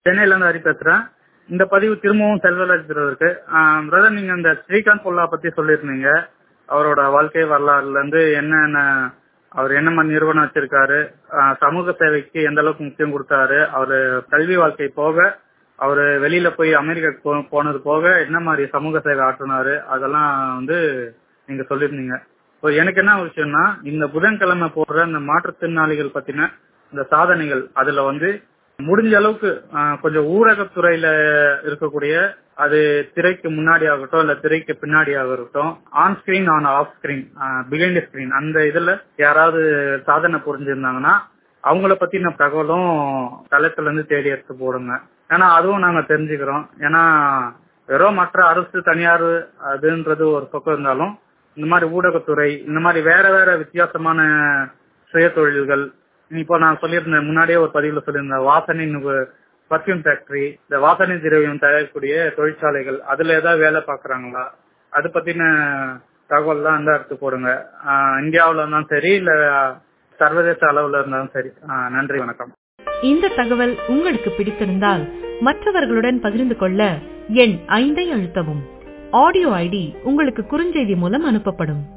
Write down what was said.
சென்னையில இருந்து ஹரி பேசுறேன் இந்த பதிவு திரும்பவும் செல்வராஜ் இருக்கு பிரதர் நீங்க இந்த ஸ்ரீகாந்த் பொல்லா பத்தி சொல்லியிருந்தீங்க அவரோட வாழ்க்கை வரலாறுல இருந்து என்னென்ன அவர் என்ன மாதிரி நிறுவனம் வச்சிருக்காரு ஆஹ் சமூக சேவைக்கு எந்த அளவுக்கு முக்கியம் கொடுத்தாரு அவரு கல்வி வாழ்க்கை போக அவரு வெளியில போய் அமெரிக்கா போ- போனது போக என்ன மாதிரி சமூக சேவை ஆற்றினாரு அதெல்லாம் வந்து நீங்க சொல்லியிருந்தீங்க இப்போ எனக்கு என்ன விஷயம்னா இந்த புதன்கிழமை போடுற இந்த மாற்றுத்திறனாளிகள் பத்தின இந்த சாதனைகள் அதுல வந்து முடிஞ்ச அளவுக்கு ஆஹ், கொஞ்சம் ஊடகத்துறையில இருக்கக்கூடிய அது திரைக்கு முன்னாடி ஆகட்டும் இல்ல திரைக்கு பின்னாடி ஆகட்டும் on screen on off screen behind screen அந்த இதுல யாராவது சாதனை புரிஞ்சிருந்தாங்கன்னா அவங்கள பத்தின தகவலும் தளத்துல இருந்து தேடி எடுத்து போடுங்க ஏன்னா அதுவும் நாங்க தெரிஞ்சுக்கிறோம் ஏன்னா வெறும் மற்ற அரசு தனியார் அதுன்றது ஒரு பக்கம் இருந்தாலும் இந்த மாதிரி ஊடகத்துறை இந்த மாதிரி வேற வேற வித்தியாசமான சுய தொழில்கள் இப்போ நான் சொல்லியிருந்தேன் முன்னாடியே ஒரு பதிவுல சொல்லியிருந்தேன் வாசனை பர்ஃபியூம் ஃபேக்டரி இந்த வாசனை திரவியம் தயாரிக்கக்கூடிய தொழிற்சாலைகள் அதுல ஏதாவது வேலை பாக்குறாங்களா அது பத்தின தகவல் தான் இருந்தா எடுத்து போடுங்க ஆஹ் இந்தியாவுல இருந்தாலும் சரி இல்ல சர்வதேச அளவுல இருந்தாலும் சரி ஆஹ் நன்றி வணக்கம் இந்த தகவல் உங்களுக்கு பிடித்திருந்தால் மற்றவர்களுடன் பகிர்ந்து கொள்ள எண் ஐந்தை அழுத்தவும் ஆடியோ ஐடி உங்களுக்கு குறுஞ்செய்தி மூலம் அனுப்பப்படும்